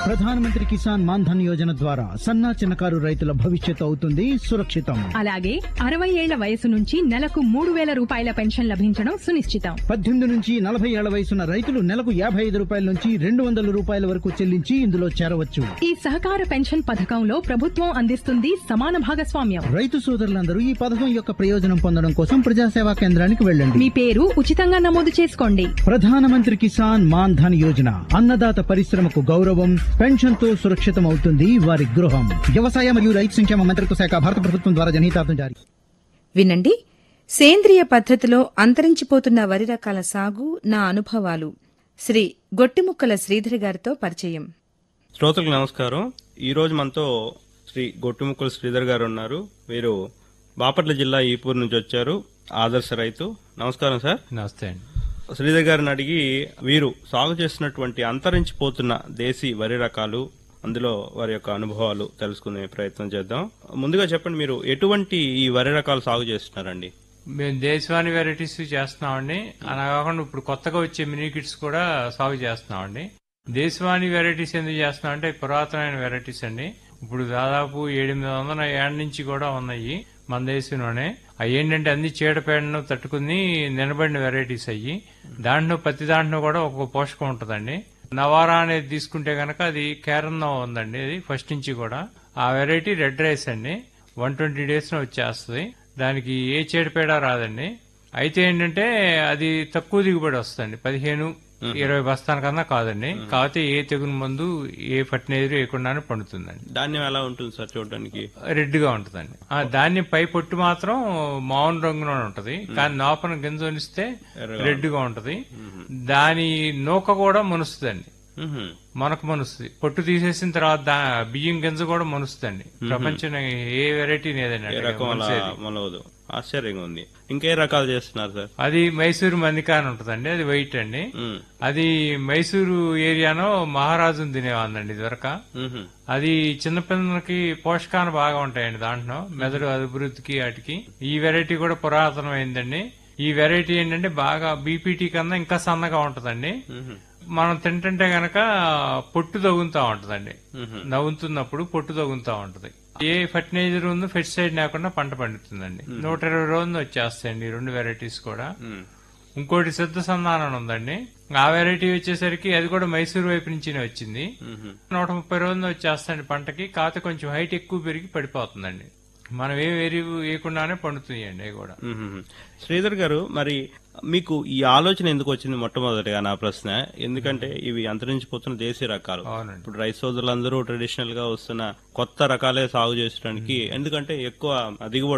ప్రధానమంత్రి కిసాన్ మాన్ ధన్ యోజన ద్వారా సన్నా చిన్నకారు రైతుల భవిష్యత్తు అవుతుంది సురక్షితం అలాగే అరవై ఏళ్ల వయసు నుంచి నెలకు మూడు వేల రూపాయల పెన్షన్ లభించడం సునిశ్చితం పద్దెనిమిది నుంచి నలభై ఏళ్ల వయసున్న రైతులు నెలకు యాభై ఐదు రూపాయల నుంచి రెండు వందల రూపాయల వరకు చెల్లించి ఇందులో చేరవచ్చు ఈ సహకార పెన్షన్ పథకంలో ప్రభుత్వం అందిస్తుంది సమాన భాగస్వామ్యం రైతు సోదరులందరూ ఈ పథకం యొక్క ప్రయోజనం పొందడం కోసం ప్రజాసేవా కేంద్రానికి వెళ్ళండి మీ పేరు ఉచితంగా నమోదు చేసుకోండి ప్రధానమంత్రి కిసాన్ మాన్ ధన్ యోజన అన్నదాత పరిశ్రమకు గౌరవం పెన్షన్ తో సురక్షితం అవుతుంది వారి గృహం వ్యవసాయ మరియు రైతు సంక్షేమ మంత్రిత్వ శాఖ భారత ప్రభుత్వం ద్వారా జనహితార్థం జారీ వినండి సేంద్రియ పద్ధతిలో అంతరించిపోతున్న వరి రకాల సాగు నా అనుభవాలు శ్రీ గొట్టిముక్కల శ్రీధర్ గారితో పరిచయం శ్రోతలకు నమస్కారం ఈ రోజు మనతో శ్రీ గొట్టుముక్కల శ్రీధర్ గారు ఉన్నారు వీరు బాపట్ల జిల్లా ఈపూర్ నుంచి వచ్చారు ఆదర్శ రైతు నమస్కారం సార్ నమస్తే అండి శ్రీధర్ గారిని అడిగి వీరు సాగు చేస్తున్నటువంటి అంతరించిపోతున్న దేశీ వరి రకాలు అందులో వారి యొక్క అనుభవాలు తెలుసుకునే ప్రయత్నం చేద్దాం ముందుగా చెప్పండి మీరు ఎటువంటి ఈ వరి రకాలు సాగు చేస్తున్నారండి మేము దేశవాణి వెరైటీస్ చేస్తున్నామండి అలా కాకుండా ఇప్పుడు కొత్తగా వచ్చే మినీ కిట్స్ కూడా సాగు చేస్తున్నామండి దేశవాణి వెరైటీస్ ఎందుకు చేస్తున్నామంటే అవి పురాతనమైన వెరైటీస్ అండి ఇప్పుడు దాదాపు ఎనిమిది వందల ఏళ్ళ నుంచి కూడా ఉన్నాయి మన దేశంలోనే అవి ఏంటంటే అన్ని చీడపేడను తట్టుకుని నిలబడిన వెరైటీస్ అయ్యి దాంట్లో ప్రతి దాంట్లో కూడా ఒక్కొక్క పోషకం ఉంటుందండి నవారా అనేది తీసుకుంటే గనక అది కేరళ ఉందండి అది ఫస్ట్ నుంచి కూడా ఆ వెరైటీ రెడ్ రైస్ అండి వన్ ట్వంటీ డేస్ లో వచ్చేస్తుంది దానికి ఏ చీడపేడ రాదండి అయితే ఏంటంటే అది తక్కువ దిగుబడి వస్తుంది పదిహేను ఇరవై బస్తాల కన్నా కాదండి కాకపోతే ఏ తెగులు మందు ఏ ఫర్టిలైజర్ వేయకుండానే పండుతుందండి ధాన్యం ఎలా ఉంటుంది సార్ చూడడానికి రెడ్ గా ఉంటదండి ఆ ధాన్యం పై పొట్టు మాత్రం మామూలు రంగులోనే ఉంటది కానీ లోపల గింజ ఉనిస్తే రెడ్ గా ఉంటది దాని నూక కూడా మునుస్తుందండి మ్హూ. మనకు మనుస్తుంది పొట్టు తీసేసిన తర్వాత దా- బియ్యం గింజ కూడా మనుస్తుందండి ప్రపంచం ఏ వెరైటీ లేదండి ఏ అట్లాగే రకం అలా మొలిసేది. మొలవదు ఆశ్చర్యంగా ఉంది ఇంకే రకాలు చేస్తున్నారు సార్ అది మైసూరు మందికా అని ఉంటదండి అది వైట్ అండి మ్. అది మైసూరు ఏరియాలో మహారాజును తినేవాందండి ఇదివరక మ్హూ. అది చిన్నపిల్లలకి పోషకాలు బాగా ఉంటాయండి దాంట్లో మెదడు అభివృద్ధికి వాటికి ఈ వెరైటీ కూడా పురాతనమైందండి ఈ వెరైటీ ఏంటంటే బాగా బీపీటీ కన్నా ఇంకా సన్నగా ఉంటదండి మ్హూ. మనం తింటుంటే గనక పొట్టు తగులుతా ఉంటదండి మ్హూ. నవ్వుతున్నప్పుడు పొట్టు తగులుతా ఉంటది ఏ ఫర్టిలైజర్ ఉందో ఫెస్టిసైడ్ లేకుండా పంట పండుతుందండి నూట ఇరవై రోజులు వచ్చేస్తాయండి ఈ రెండు వెరైటీస్ కూడా మ్. ఇంకోటి సిద్ధ సంధానం ఉందండి ఆ వెరైటీ వచ్చేసరికి అది కూడా మైసూరు వైపు నుంచినే వచ్చింది మ్హూ. నూట ముప్పై రోజులు వచ్చేస్తాయండి పంటకి కాకపోతే కొంచెం హైట్ ఎక్కువ పెరిగి పడిపోతుందండి మనం ఏ ఎరువు వేయకుండానే పండుతాయండి అవి కూడా మ్మ్. శ్రీధర్ గారు మరి మీకు ఈ ఆలోచన ఎందుకు వచ్చింది మొట్టమొదటిగా నా ప్రశ్న ఎందుకంటే ఇవి అంతరించిపోతున్న దేశీ రకాలు అవునండి. ఇప్పుడు రైతు సోదరులందరూ ట్రెడిషనల్ గా వస్తున్న కొత్త రకాలే సాగు చేసడానికి ఎందుకంటే ఎక్కువ దిగుబడి